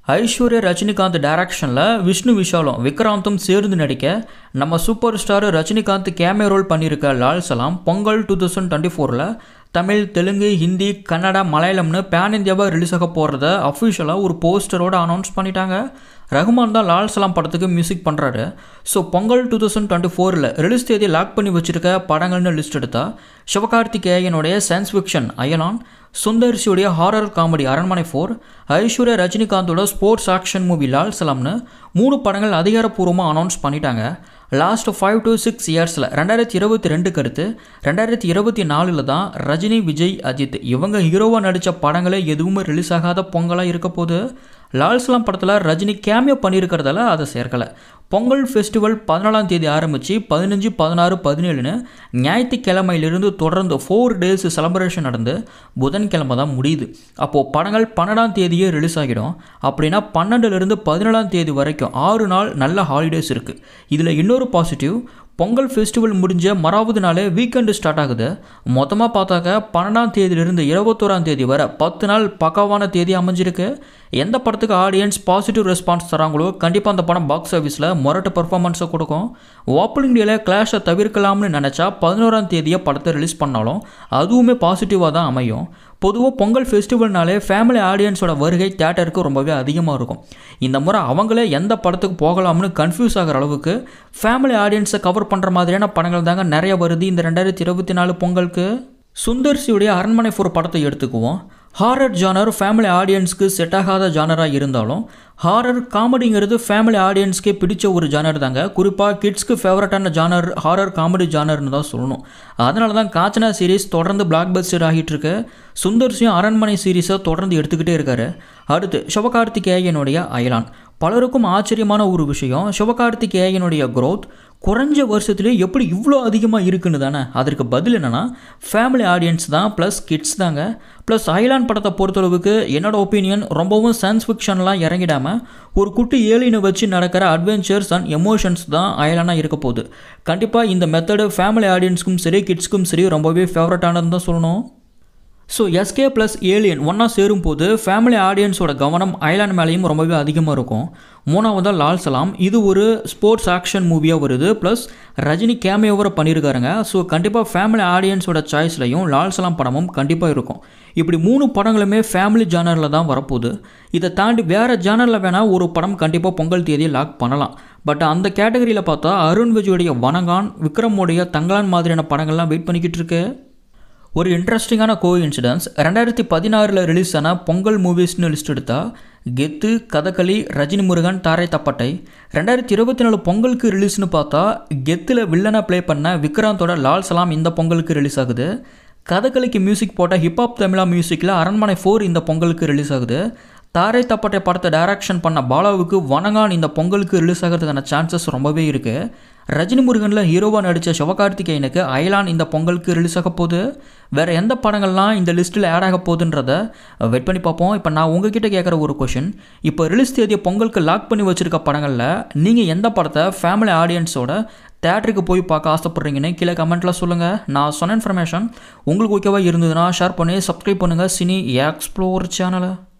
ஐஸ்வர்யா ரஜினிகாந்த் டைரக்ஷனில் விஷ்ணு விஷாலும் விக்ராந்தும் சேர்ந்து நடிக்க நம்ம சூப்பர் ஸ்டார் ரஜினிகாந்த் கேமே ரோல் பண்ணியிருக்க லால் சலாம் பொங்கல் டூ தௌசண்ட் டுவெண்ட்டி ஃபோரில் தமிழ் தெலுங்கு ஹிந்தி கன்னடா மலையாளம்னு பேன் இந்தியாவாக ரிலீஸ் ஆக போகிறத அஃபிஷியலாக ஒரு போஸ்டரோட அனௌன்ஸ் பண்ணிட்டாங்க ரகுமான் தான் லால் சலாம் படத்துக்கு மியூசிக் பண்ணுறாரு so Pongal two thousand twenty ஃபோரில் ரிலீஸ் தேதி லாக் பண்ணி வச்சிருக்க படங்கள்னு லிஸ்ட் எடுத்தா சிவகார்த்திகேயனுடைய சயின்ஸ் ஃபிக்ஷன் அயலான் சுந்தர்சியுடைய horror comedy Aranmanai four Aishwarya ரஜினிகாந்தோட ஸ்போர்ட்ஸ் ஆக்ஷன் மூவி லால் சலாம்னு மூணு படங்கள் அதிகாரப்பூர்வமாக அனௌன்ஸ் பண்ணிட்டாங்க லாஸ்ட் ஃபைவ் டு சிக்ஸ் இயர்ஸில் ரெண்டாயிரத்தி இருபத்தி ரெண்டுக்கு அடுத்து ரெண்டாயிரத்தி இருபத்தி நாலில் தான் ரஜினி விஜய் அஜித் இவங்க ஹீரோவாக நடித்த படங்களே எதுவுமே ரிலீஸ் ஆகாத பொங்கலாக இருக்க போது லால் சலாம் படத்தில் ரஜினி கேமியோ பண்ணியிருக்கிறதால அதை சேர்க்கலை பொங்கல் ஃபெஸ்டிவல் பதினாலாம் தேதி ஆரம்பித்து பதினஞ்சு பதினாறு பதினேழுன்னு ஞாயிற்றுக்கிழமையிலிருந்து தொடர்ந்து ஃபோர் டேஸ் செலப்ரேஷன் நடந்து புதன்கிழமை தான் முடியுது அப்போது படங்கள் பன்னெண்டாம் தேதியே ரிலீஸ் ஆகிடும் அப்படின்னா பன்னெண்டுலேருந்து பதினேழாம் தேதி வரைக்கும் ஆறு நாள் நல்ல ஹாலிடேஸ் இருக்குது இதில் இன்னொரு பாசிட்டிவ் பொங்கல் ஃபெஸ்டிவல் முடிஞ்ச மறாவது நாளே வீக்கெண்டு ஸ்டார்ட் ஆகுது மொத்தமாக பார்த்தாக்க பன்னெண்டாம் தேதியிலிருந்து இருபத்தோராம் தேதி வரை பத்து நாள் பக்காவான தேதி அமைஞ்சிருக்கு எந்த படத்துக்கு ஆடியன்ஸ் பாசிட்டிவ் ரெஸ்பான்ஸ் தராங்களோ கண்டிப்பாக அந்த படம் பாக்ஸ் ஆஃபீஸில் முரட்டு பர்ஃபார்மன்ஸை கொடுக்கும் ஓப்பனிங் டேல கிளாஷை தவிர்க்கலாம்னு நினச்சா பதினோராம் தேதியை படத்தை ரிலீஸ் பண்ணாலும் அதுவுமே பாசிட்டிவாக தான் அமையும் பொதுவாக பொங்கல் ஃபெஸ்டிவல்னாலே ஃபேமிலி ஆடியன்ஸோட வருகை தேட்டருக்கு ரொம்பவே அதிகமாக இருக்கும் இந்த முறை அவங்களே எந்த படத்துக்கு போகலாம்னு கன்ஃபியூஸ் ஆகிற அளவுக்கு ஃபேமிலி ஆடியன்ஸை கவர் பண்ணுற மாதிரியான படங்கள் தாங்க நிறைய வருது இந்த ரெண்டாயிரத்தி இருபத்தி நாலு பொங்கலுக்கு சுந்தர்சியுடைய அரண்மனை ஃபோர் படத்தை எடுத்துக்குவோம் ஹாரர் ஜானர் ஃபேமிலி ஆடியன்ஸ்க்கு செட் ஆகாத ஜானராக இருந்தாலும் ஹாரர் காமெடிங்கிறது ஃபேமிலி ஆடியன்ஸ்க்கே பிடிச்ச ஒரு ஜானர் தாங்க குறிப்பாக கிட்ஸ்க்கு ஃபேவரட்டான ஜானர் ஹாரர் காமெடி ஜானர்னு தான் சொல்லணும் அதனால தான் காஞ்சனா சீரீஸ் தொடர்ந்து பிளாக் பஸ்டர் ஆகிட்டு இருக்கு சுந்தர்சியும் அரண்மனை சீரீஸை தொடர்ந்து எடுத்துக்கிட்டே இருக்காரு அடுத்து சிவகார்த்திகேயனுடைய அயலான் பலருக்கும் ஆச்சரியமான ஒரு விஷயம் சிவகார்த்திகேயனுடைய க்ரோத் குறைஞ்ச வருஷத்துலேயே எப்படி இவ்வளோ அதிகமாக இருக்குன்னு தானே அதற்கு பதில் என்னென்னா ஃபேமிலி ஆடியன்ஸ் தான் ப்ளஸ் கிட்ஸ் தாங்க ப்ளஸ் ஐலாண்ட் படத்தை பொறுத்தளவுக்கு என்னோட ஒப்பீனியன் ரொம்பவும் சயின்ஸ் ஃபிக்ஷன்லாம் இறங்கிடாமல் ஒரு குட்டி ஏலினை வச்சு நடக்கிற அட்வென்ச்சர்ஸ் அண்ட் எமோஷன்ஸ் தான் அயலானாக இருக்க போகுது கண்டிப்பாக இந்த மெத்தடு ஃபேமிலி ஆடியன்ஸ்க்கும் சரி கிட்ஸ்க்கும் சரி ரொம்பவே ஃபேவரட்டானதுன்னு தான் சொல்லணும் ஸோ எஸ்கே ப்ளஸ் ஏலியன் ஒன்றா சேரும்போது ஃபேமிலி ஆடியன்ஸோட கவனம் ஐலாண்ட் மேலேயும் ரொம்பவே அதிகமாக இருக்கும் மூணாவதாக லால் சலாம் இது ஒரு ஸ்போர்ட்ஸ் ஆக்ஷன் மூவியாக வருது ப்ளஸ் ரஜினி கேமியோவரை பண்ணியிருக்காருங்க ஸோ கண்டிப்பாக ஃபேமிலி ஆடியன்ஸோட சாய்ஸ்லையும் லால் சலாம் படமும் கண்டிப்பாக இருக்கும் இப்படி மூணு படங்களுமே ஃபேமிலி ஜானரில் தான் வரப்போகுது இதை தாண்டி வேறு ஜானரில் வேணால் ஒரு படம் கண்டிப்பாக பொங்கல் தேதியை லாக் பண்ணலாம் பட் அந்த கேட்டகரியில் பார்த்தா அருண் விஜயோடைய வனகான் விக்ரமோடைய தங்கலான் மாதிரியான படங்கள்லாம் வெயிட் பண்ணிக்கிட்டு இருக்கு ஒரு இன்ட்ரெஸ்டிங்கான கோ இன்சிடென்ஸ் ரெண்டாயிரத்தி பதினாறில் ரிலீஸ் ஆன பொங்கல் மூவிஸ்னு லிஸ்ட் எடுத்தால் கெத்து கதகளி ரஜினி முருகன் தாரை தப்பட்டை ரெண்டாயிரத்தி இருபத்தி நாலு பொங்கலுக்கு ரிலீஸ்னு பார்த்தா கெத்தில் வில்லனை ப்ளே பண்ண விக்ராந்தோட லால் சலாம் இந்த பொங்கலுக்கு ரிலீஸ் ஆகுது கதகளிக்கு மியூசிக் போட்ட ஹிப்ஹாப் தமிழா மியூசிக்கில் அரண்மனை ஃபோர் இந்த பொங்கலுக்கு ரிலீஸ் ஆகுது தாரை தப்பட்டை படத்தை டைரக்ஷன் பண்ண பாலாவுக்கு வனங்கான் இந்த பொங்கலுக்கு ரிலீஸ் ஆகிறதுக்கான சான்சஸ் ரொம்பவே இருக்குது ரஜினி முருகனில் ஹீரோவாக நடித்த சிவகார்த்திகேயனுக்கு அயலான் இந்த பொங்கலுக்கு ரிலீஸ் ஆக போகுது வேறு எந்த படங்கள்லாம் இந்த லிஸ்ட்டில் ஆட் ஆக போகுதுன்றத வெயிட் பண்ணி பார்ப்போம் இப்போ நான் உங்ககிட்ட கேட்குற ஒரு கொஷின் இப்போ ரிலீஸ் தேதியை பொங்கலுக்கு லாக் பண்ணி வச்சுருக்க படங்களில் நீங்கள் எந்த படத்தை ஃபேமிலி ஆடியன்ஸோட தேட்டருக்கு போய் பார்க்க ஆசைப்பட்றீங்கன்னு கீழே கமெண்ட்டில் சொல்லுங்கள் நான் சொன்ன இன்ஃபர்மேஷன் உங்களுக்கு ஓகேவாக இருந்ததுன்னா ஷேர் பண்ணி சப்ஸ்கிரைப் பண்ணுங்கள் சினி எக்ஸ்ப்ளோர் சேனலை